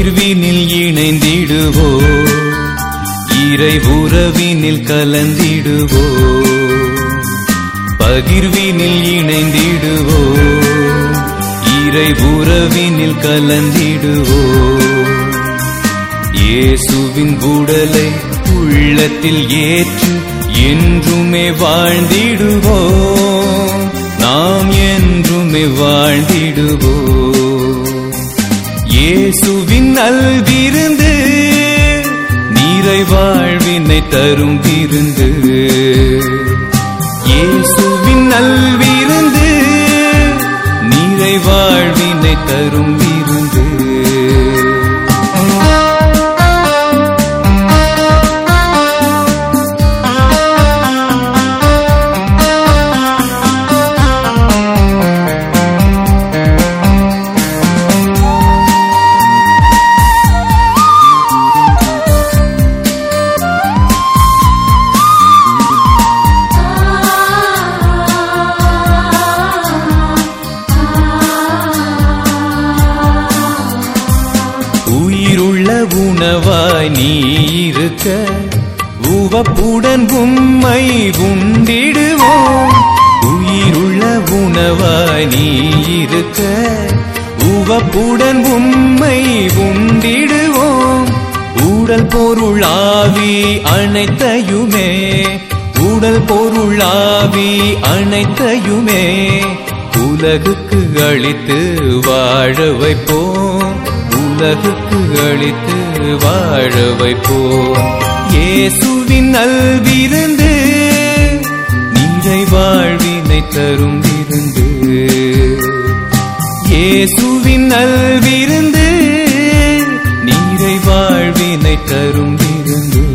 பகிர்வினில் இணைந்திடுவோ இறை உறவினில் கலந்திடுவோ பகிர்வினில் இணைந்திடுவோ இறை உறவினில் கலந்திடுவோ இயேசுவின் உடலை உள்ளத்தில் ஏற்று என்றுமே வாழ்ந்திடுவோ நாம் என்றுமே வாழ்ந்திடுவோ இயேசுவின் நல்விருந்து நீரை வாழ்வினை தரும் விருந்து இயேசுவின் நல்விருந்து நீரை வாழ்வினை தரும் விருந்து உயிருள்ள உணவாய் நீ இருக்க உவப்புடன் உம்மை உண்டிடுவோம் உயிருள்ள உணவாய் நீ இருக்க உவப்புடன் உம்மை உண்டிடுவோம் உடல் பொருளாவி அனைத்தையுமே உடல் பொருளாவி அனைத்தையுமே உலகுக்கு அளித்து வாழ வைப்போம் உலகுக்கு அளித்து வாழ வைப்போம் இயேசுவின் நல்விருந்து நீரை வாழ்வினை தரும் விருந்து இயேசுவின் நல்விருந்து நீரை வாழ்வினை தரும் விருந்து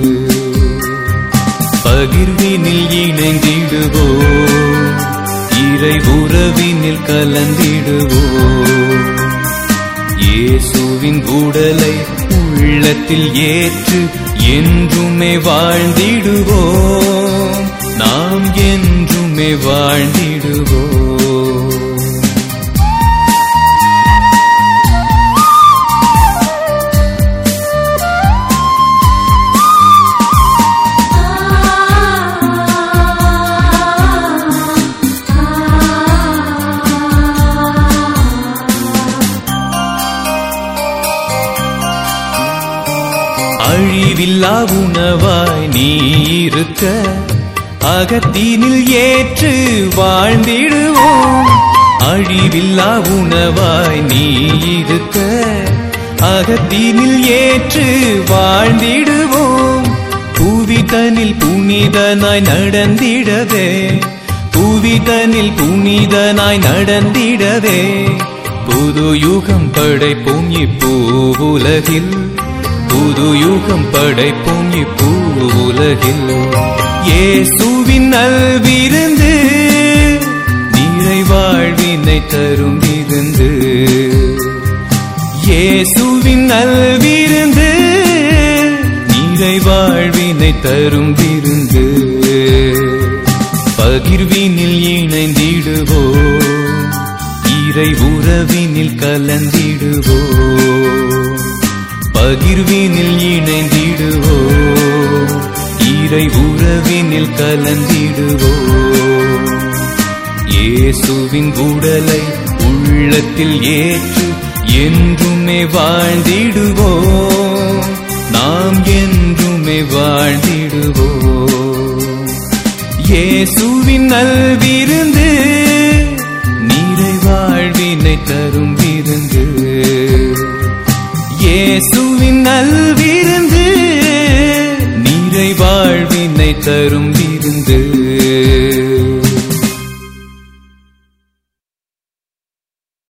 பகிர்வினில் இணைந்திடுவோ இறை உறவினில் கலந்திடுவோ இயேசுவின் உடலை உள்ளத்தில் ஏற்று என்றுமே வாழ்ந்திடுவோம் நாம் என்றுமே வாழ்ந்திடுவோம் அழிவில்லா உணவாய் நீ இருக்க அகத்தினில் ஏற்று வாழ்ந்திடுவோம் அழிவில்லா உணவாய் நீ இருக்க அகத்தினில் ஏற்று வாழ்ந்திடுவோம் புவிதனில் புனிதனாய் நடந்திடவே புவிதனில் புனிதனாய் நடந்திடவே புது யுகம் படைப்போம் இப்பூவுலகில் புது யுகம் படைப்போம் இப்பூவுலகில் இயேசுவின் நல்விருந்து நீரை வாழ்வினை தரும் விருந்து இயேசுவின் நல்விருந்து நீரை வாழ்வினை தரும் விருந்து இயேசுவின் நல்விருந்து நீரை வாழ்வினை தரும் விருந்து பகிர்வினில் இணைந்திடுவோ இறை உறவினில் கலந்திடுவோ பகிர்வினில் இணைந்திடுவோ இறை உறவினில் கலந்திடுவோ இயேசுவின் உடலை உள்ளத்தில் ஏற்று என்றுமே வாழ்ந்திடுவோம் நாம் என்றுமே வாழ்ந்திடுவோம் இயேசுவின் நல்விருந்து நீரை வாழ்வினை தரும் விருந்து இயேசுவின் நல்விருந்து நீரை வாழ்வினை தரும் விருந்து